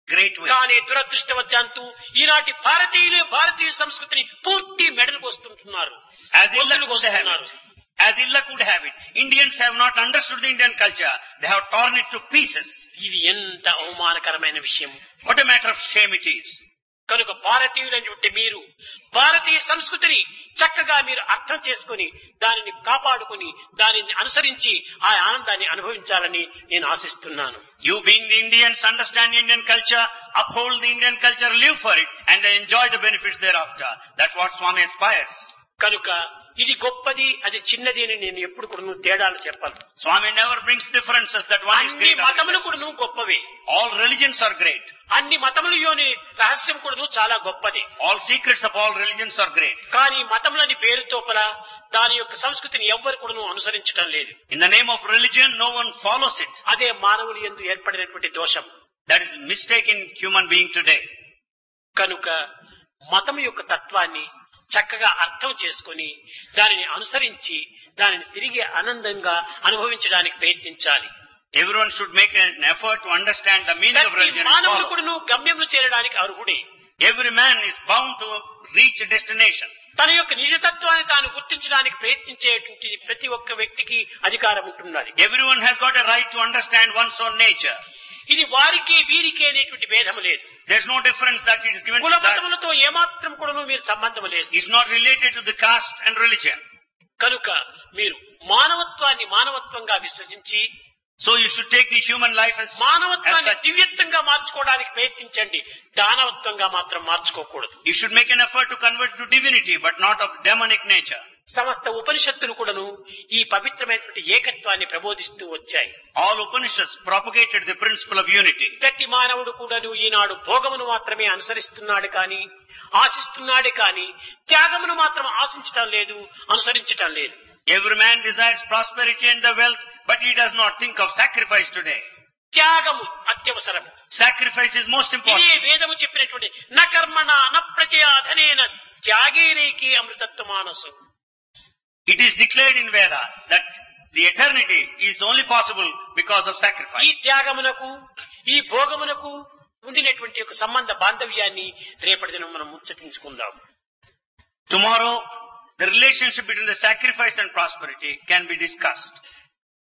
great way. కానీ దురదృష్టవశాంతు ఈనాటి భారతీయులు భారతీయ సంస్కృతిని పూర్తి మెడలు పోస్తుంటున్నారు As Illa గొంతులు could have కోస్తున్నారు. it. As Illa could have it. Indians have not understood the Indian culture. They have torn it to pieces. ఇది ఎంత అవమానకరమైన విషయం What a matter of shame it is. కనుక భారతీయులైనటువంటి మీరు భారతీయ సంస్కృతిని చక్కగా మీరు అర్థం చేసుకుని దానిని కాపాడుకుని దానిని అనుసరించి ఆ ఆనందాన్ని అనుభవించాలని నేను ఆశిస్తున్నాను You being the Indians understand Indian culture, uphold the Indian culture, live for it, and then enjoy the benefits thereafter. That's what Swami aspires. కనుక ఇది గొప్పది అది చిన్నది అని నేను ఎప్పుడు కూడా నువ్వు తేడాలు చెప్పను Swami never brings differences that one is అన్ని great. or మతములు less. కూడా నువ్వు గొప్పవే All religions are great. అన్ని మతములలోని రహస్యం కూడా నువ్వు చాలా గొప్పది All secrets of all religions are great. కానీ మతములని పేరుతోపల దాని యొక్క సంస్కృతిని ఎవ్వరు కూడా నువ్వు అనుసరించడం లేదు In the name of religion, no one follows it. అదే మానవులు ఎందు ఏర్పడినటువంటి దోషం That is mistake in human being today. కనుక మతం యొక్క తత్వాన్ని చక్కగా అర్థం చేసుకొని దానిని అనుసరించి దానిని తిరిగి ఆనందంగా అనుభవించడానికి ప్రయత్నించాలి Everyone should make an effort to understand the meaning of ప్రతి religion and మానవుడు follow. కూడా నువ్వు గమ్యమును చేరడానికి అర్హుడే Every man is bound to reach a destination. తన యొక్క నిజతత్వాన్ని తాను గుర్తించడానికి ప్రయత్నించేటువంటి ప్రతి ఒక్క వ్యక్తికి అధికారం ఉంటున్నది Everyone has got a right to understand one's own nature. ఇది వారికి వీరికి అనేటువంటి భేదము లేదు There's no difference that it is given కుల to that. మతములతో ఏమాత్రం కూడా మీరు సంబంధం లేదు It's not related to the caste and religion. కనుక మీరు మానవత్వాన్ని మానవత్వంగా విశ్వసించి So you should take the human life as, as మానవత్వాన్ని such. దివ్యత్వంగా మార్చుకోవడానికి ప్రయత్నించండి దానవత్వంగా మాత్రం మార్చుకోకూడదు You should make an effort to convert to divinity, but not of demonic nature. సమస్త ఉపనిషత్తులు కూడాను ఈ పవిత్రమైనటువంటి ఏకత్వాన్ని ప్రబోధిస్తూ వచ్చాయి All Upanishads propagated the principle of unity. ప్రతి మానవుడు కూడాను ఈనాడు భోగమును మాత్రమే అనుసరిస్తున్నాడు కానీ ఆశిస్తున్నాడే కానీ త్యాగమును మాత్రం ఆశించటం లేదు అనుసరించటం లేదు Every man desires prosperity and the wealth, but he does not think of sacrifice today. త్యాగము అత్యవసరము Sacrifice is most ఇదే important. వేదము చెప్పినటువంటి న కర్మణ న ప్రజయా ధనేన త్యాగేనేకి అమృతత్వ మానసు It is declared in Veda that the eternity is only possible because of ఈ sacrifice. త్యాగమునకు ఈ భోగమునకు ఉండినటువంటి ఒక సంబంధ బాంధవ్యాన్ని రేపటి దినం మనం ముచ్చటించుకుందాం Tomorrow, the relationship between the sacrifice and prosperity can be discussed.